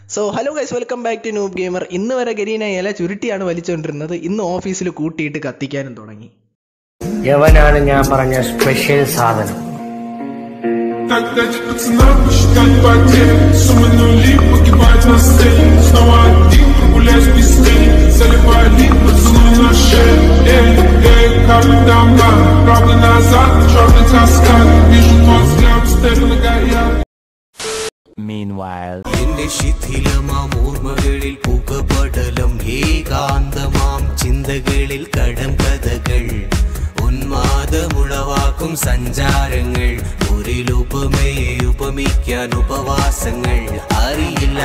So hello guys welcome back to noob gamer ഇന്ന് വരെ ഗരീന ഇല ചുരുട്ടിയാണ് വലിച്ചുകൊണ്ടിരുന്നത് ഇന്ന് ഓഫീസിൽ കൂട്ടിയിട്ട് കത്തിക്കാനും തുടങ്ങി യവനാണ് ഞാൻ പറഞ്ഞ സ്പെഷ്യൽ സാധനം Так дать пацанам посчитать потери Суммы нули погибать на сцене Снова один прогуляюсь без тени Заливали поцелуй на шею Эй, эй, капитан Ган Правда назад, черный каскад Вижу твой взгляд, стебли горят Meanwhile, എന്റെ ശിഥിലമാം ഓർമ്മകളിൽ പുകപടലം ഏകാന്തമാം ചിന്തകളിൽ കടം കഥകൾ ഉന്മാദമുളവാക്കും സഞ്ചാരങ്ങൾ ഒരിലുപമയെ ഉപമിക്കാൻ ഉപവാസങ്ങൾ അറിയില്ല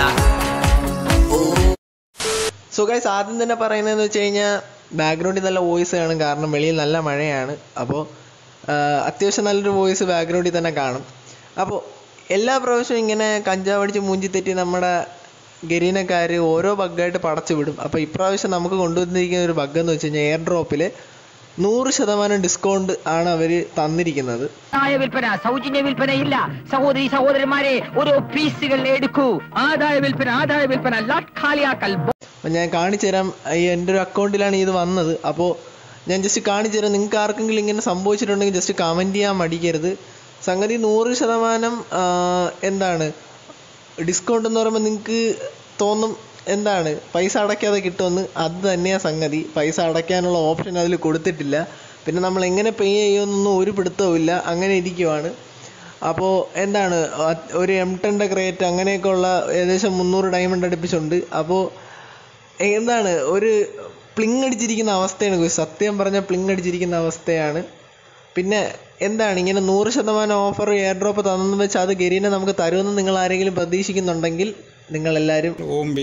സോ ഗൈസ് ആദ്യം തന്നെ പറയുന്നതെന്ന് വെച്ച് കഴിഞ്ഞാൽ ബാക്ക്ഗ്രൗണ്ടിൽ നല്ല വോയിസ് കാണും കാരണം വെളിയിൽ നല്ല മഴയാണ് അപ്പോൾ അത്യാവശ്യം നല്ലൊരു വോയിസ് ബാക്ക്ഗ്രൗണ്ടിൽ തന്നെ കാണും അപ്പോൾ എല്ലാ പ്രാവശ്യവും ഇങ്ങനെ കഞ്ചാവടിച്ച് മൂഞ്ചി തെറ്റി നമ്മുടെ ഗരീനക്കാർ ഓരോ ബഗ്ഗായിട്ട് പടച്ചു വിടും അപ്പോൾ ഇപ്രാവശ്യം നമുക്ക് കൊണ്ടുവന്നിരിക്കുന്ന ഒരു ബഗ് എന്ന് വെച്ച് കഴിഞ്ഞാൽ എയർ ഡ്രോപ്പിൽ നൂറ് ശതമാനം ഡിസ്കൗണ്ട് ആണ് അവർ തന്നിരിക്കുന്നത് ആദായ വിൽപ്പന സൗജന്യ വിൽപ്പനയില്ല സഹോദരി സഹോദരന്മാരെ ഓരോ പീസുകൾ എടുക്കൂ ആദായ വിൽപ്പന ആദായ വിൽപ്പന ലാട്ട് ഖാലിയാക്കൽ അപ്പം ഞാൻ കാണിച്ചു തരാം ഈ എൻ്റെ ഒരു അക്കൗണ്ടിലാണ് ഇത് വന്നത് അപ്പോൾ ഞാൻ ജസ്റ്റ് കാണിച്ചു തരാം നിങ്ങൾക്ക് ആർക്കെങ്കിലും ഇങ്ങനെ സംഭവിച്ചിട്ടുണ്ടെങ്കിൽ ജസ്റ്റ് കമൻറ്റ് ചെയ്യാൻ മടിക്കരുത് സംഗതി നൂറ് ശതമാനം ആ, എന്താണ് ഡിസ്കൗണ്ട് എന്ന് പറയുമ്പോൾ നിങ്ങൾക്ക് തോന്നും എന്താണ് പൈസ അടയ്ക്കാതെ കിട്ടുമെന്ന് അത് തന്നെയാണ് സംഗതി പൈസ അടയ്ക്കാനുള്ള ഓപ്ഷൻ അതിൽ കൊടുത്തിട്ടില്ല പിന്നെ നമ്മൾ എങ്ങനെ പേ ചെയ്യുമെന്നൊന്നും ഒരു പിടുത്തവും ഇല്ല അങ്ങനെ ഇരിക്കുവാണ് അപ്പോൾ എന്താണ് അത് ഒരു എം ടെൻ്റെ ക്രേറ്റ് അങ്ങനെയൊക്കെ ഉള്ള ഏകദേശം മുന്നൂറ് ഡയമണ്ട് അടുപ്പിച്ചുണ്ട് അപ്പോൾ എന്താണ് ഒരു പ്ലിങ് അടിച്ചിരിക്കുന്ന അവസ്ഥയാണ് guys. സത്യം പറഞ്ഞാൽ പ്ലിങ് അടിച്ചിരിക്കുന്ന അവസ്ഥയാണ് പിന്നെ എന്താണ് ഇങ്ങനെ നൂറ് ശതമാനം ഓഫർ എയർ ഡ്രോപ്പ് തന്നെന്ന് വെച്ച് അത് ഗരീനെ നമുക്ക് തരുമെന്ന് നിങ്ങൾ ആരെങ്കിലും പ്രതീക്ഷിക്കുന്നുണ്ടെങ്കിൽ നിങ്ങളെല്ലാവരും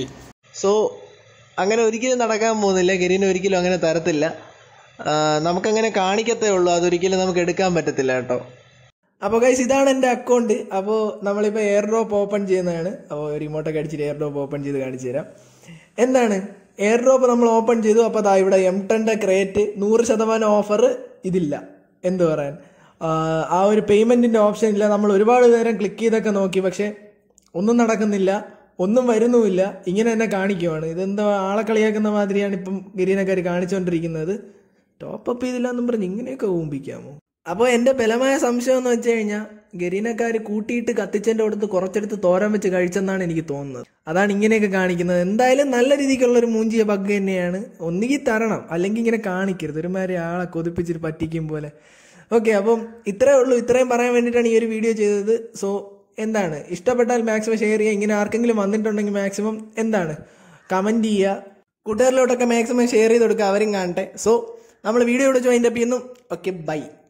സോ അങ്ങനെ ഒരിക്കലും നടക്കാൻ പോകുന്നില്ല ഗരീന ഒരിക്കലും അങ്ങനെ തരത്തില്ല ആ, നമുക്കങ്ങനെ കാണിക്കത്തേ ഉള്ളൂ അതൊരിക്കലും നമുക്ക് എടുക്കാൻ പറ്റത്തില്ല കേട്ടോ അപ്പോൾ ഗൈസ് ഇതാണ് എൻ്റെ അക്കൗണ്ട് അപ്പോൾ നമ്മളിപ്പോൾ എയർ ഡ്രോപ്പ് ഓപ്പൺ ചെയ്യുന്നതാണ് അപ്പോൾ റിമോട്ടൊക്കെ അടിച്ചിട്ട് എയർ ഡ്രോപ്പ് ഓപ്പൺ ചെയ്ത് കാണിച്ചു തരാം എന്താണ് എയർ ഡ്രോപ്പ് നമ്മൾ ഓപ്പൺ ചെയ്തു അപ്പോൾ അതാ ഇവിടെ എം ടെൻ്റെ ക്രേറ്റ് നൂറ് ശതമാനം ഓഫർ ഇതില്ല എന്ത് പറയാൻ ആ, ആ ഒരു പേയ്മെൻറ്റിൻ്റെ ഓപ്ഷൻ ഇല്ല നമ്മൾ ഒരുപാട് നേരം ക്ലിക്ക് ചെയ്തൊക്കെ നോക്കി പക്ഷേ ഒന്നും നടക്കുന്നില്ല ഒന്നും വരുന്നുമില്ല ഇങ്ങനെ തന്നെ കാണിക്കുവാണ് ഇതെന്തോ ആളെ കളിയാക്കുന്ന മാതിരിയാണ് ഇപ്പം ഗരീനക്കാർ കാണിച്ചുകൊണ്ടിരിക്കുന്നത് ടോപ്പ് അപ്പ് ചെയ്തില്ല എന്നും പറഞ്ഞ് ഇങ്ങനെയൊക്കെ ഊമ്പിക്കാമോ അപ്പോൾ എൻ്റെ ബലമായ സംശയം എന്ന് വെച്ച് കഴിഞ്ഞാൽ ഗരീനക്കാർ കൂട്ടിയിട്ട് കത്തിച്ചതിൻ്റെ അടുത്ത് കുറച്ചെടുത്ത് തോരൻ വെച്ച് കഴിച്ചെന്നാണ് എനിക്ക് തോന്നുന്നത് അതാണ് ഇങ്ങനെയൊക്കെ കാണിക്കുന്നത് എന്തായാലും നല്ല രീതിക്കുള്ള ഒരു മൂഞ്ചിയ ബഗ് തന്നെയാണ് ഒന്നുകിൽ തരണം അല്ലെങ്കിൽ ഇങ്ങനെ കാണിക്കരുത് ഒരുമാതിരി ആളെ കൊതിപ്പിച്ചിട്ട് പറ്റിക്കും പോലെ ഓക്കെ അപ്പം ഇത്രേ ഉള്ളൂ ഇത്രയും പറയാൻ വേണ്ടിയിട്ടാണ് ഈ ഒരു വീഡിയോ ചെയ്തത് സോ എന്താണ് ഇഷ്ടപ്പെട്ടാൽ മാക്സിമം ഷെയർ ചെയ്യുക ഇങ്ങനെ ആർക്കെങ്കിലും വന്നിട്ടുണ്ടെങ്കിൽ മാക്സിമം എന്താണ് കമൻറ്റ് ചെയ്യുക കൂട്ടുകാരിലോട്ടൊക്കെ മാക്സിമം ഷെയർ ചെയ്ത് കൊടുക്കുക അവരും കാണട്ടെ സോ നമ്മൾ വീഡിയോ ഇവിടെ ജോയിൻ അപ്പ് ചെയ്യുന്നു ഓക്കെ ബൈ